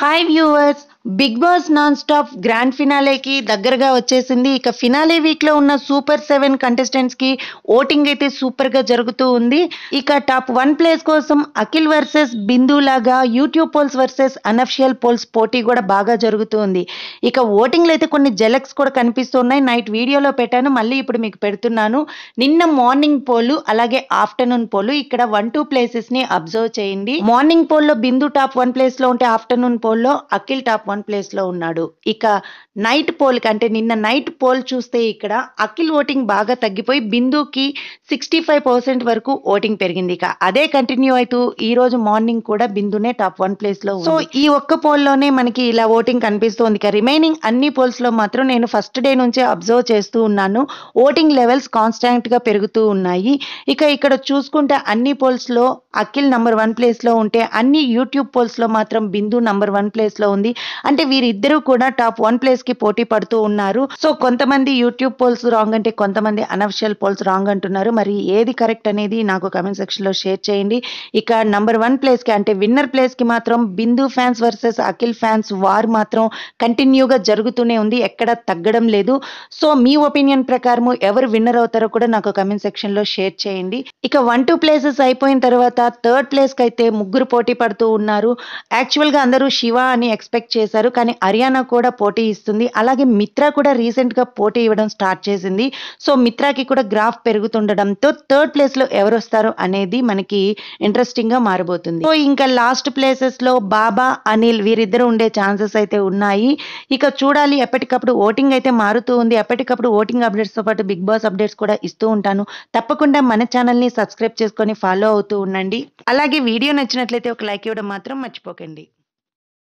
hi viewers Bigg Boss non stop grand ఫినాలేకి దగ్గరగా వచ్చేసింది ఇక ఫినాలే వీక్ లో ఉన్న సూపర్ సెవెన్ కంటెస్టెంట్స్ కి ఓటింగ్ అయితే సూపర్ గా జరుగుతూ ఉంది ఇక టాప్ వన్ ప్లేస్ కోసం అఖిల్ వర్సెస్ బిందు లాగా YouTube polls versus unofficial polls పోటీ కూడా బాగా జరుగుతూ ఉంది ఇక ఓటింగ్లు అయితే కొన్ని జెలక్స్ కూడా కనిపిస్తున్నాయి నైట్ వీడియోలో పెట్టాను మళ్ళీ ఇప్పుడు మీకు పెడుతున్నాను నిన్న మార్నింగ్ పోలు అలాగే ఆఫ్టర్నూన్ పోలు ఇక్కడ వన్ టూ ప్లేసెస్ ని అబ్జర్వ్ చేయండి మార్నింగ్ పోల్లో బిందు టాప్ వన్ ప్లేస్ లో ఉంటే ఆఫ్టర్నూన్ పోల్లో అఖిల్ టాప్ వన్ ప్లేస్ లో ఉన్నాడు ఇక నైట్ పోల్ కంటే నిన్న నైట్ పోల్ చూస్తే ఇక్కడ అఖిల్ ఓటింగ్ బాగా తగ్గిపోయి బిందుకి సిక్స్టీ ఫైవ్ పర్సెంట్ వరకు ఓటింగ్ పెరిగింది ఇక అదే కంటిన్యూ అవుతూ ఈ రోజు మార్నింగ్ కూడా బిందునే టాప్ వన్ ప్లేస్ లో సో ఈ ఒక్క పోల్ లోనే మనకి ఇలా ఓటింగ్ కనిపిస్తుంది ఇక రిమైనింగ్ అన్ని పోల్స్ లో మాత్రం నేను ఫస్ట్ డే నుంచే అబ్జర్వ్ చేస్తూ ఉన్నాను ఓటింగ్ లెవెల్స్ కాన్స్టాంట్ గా పెరుగుతూ ఉన్నాయి ఇక ఇక్కడ చూసుకుంటే అన్ని పోల్స్ లో అఖిల్ నంబర్ వన్ ప్లేస్ లో ఉంటే అన్ని యూట్యూబ్ పోల్స్ లో మాత్రం బిందు నంబర్ వన్ ప్లేస్ లో ఉంది అంటే వీరిద్దరూ కూడా టాప్ వన్ ప్లేస్ కి పోటీ పడుతూ ఉన్నారు సో కొంతమంది యూట్యూబ్ పోల్స్ రాంగ్ అంటే కొంతమంది అనఫిషియల్ పోల్స్ రాంగ్ అంటున్నారు మరి ఏది కరెక్ట్ అనేది నాకు కమెంట్ సెక్షన్ లో షేర్ చేయండి ఇక నంబర్ వన్ ప్లేస్ కి అంటే విన్నర్ ప్లేస్ కి మాత్రం Bindu fans versus Akhil fans war మాత్రం కంటిన్యూగా జరుగుతూనే ఉంది ఎక్కడ తగ్గడం లేదు సో మీ ఒపీనియన్ ప్రకారం ఎవరు విన్నర్ అవుతారో కూడా నాకు కమెంట్ సెక్షన్ లో షేర్ చేయండి ఇక వన్ టూ ప్లేసెస్ అయిపోయిన తర్వాత థర్డ్ ప్లేస్ కి అయితే ముగ్గురు పోటీ పడుతూ ఉన్నారు యాక్చువల్ గా అందరూ శివ అని ఎక్స్పెక్ట్ చేశారు కానీ హర్యానా కూడా పోటీ ఇస్తుంది అలాగే మిత్ర కూడా రీసెంట్ గా పోటీ ఇవ్వడం స్టార్ట్ చేసింది సో మిత్రాకి కూడా గ్రాఫ్ పెరుగుతుండడంతో థర్డ్ ప్లేస్ లో ఎవరు వస్తారు అనేది మనకి ఇంట్రెస్టింగ్ గా మారబోతుంది సో ఇంకా లాస్ట్ ప్లేసెస్ లో బాబా అనిల్ వీరిద్దరు ఉండే ఛాన్సెస్ అయితే ఉన్నాయి ఇక చూడాలి ఎప్పటికప్పుడు ఓటింగ్ అయితే మారుతూ ఉంది ఎప్పటికప్పుడు ఓటింగ్ అప్డేట్స్ తో పాటు బిగ్ బాస్ అప్డేట్స్ కూడా ఇస్తూ ఉంటాను తప్పకుండా మన ఛానల్ ని సబ్స్క్రైబ్ చేసుకొని ఫాలో అవుతూ ఉండండి అలాగే వీడియో నచ్చినట్లయితే ఒక లైక్ ఇవ్వడం మాత్రం మర్చిపోకండి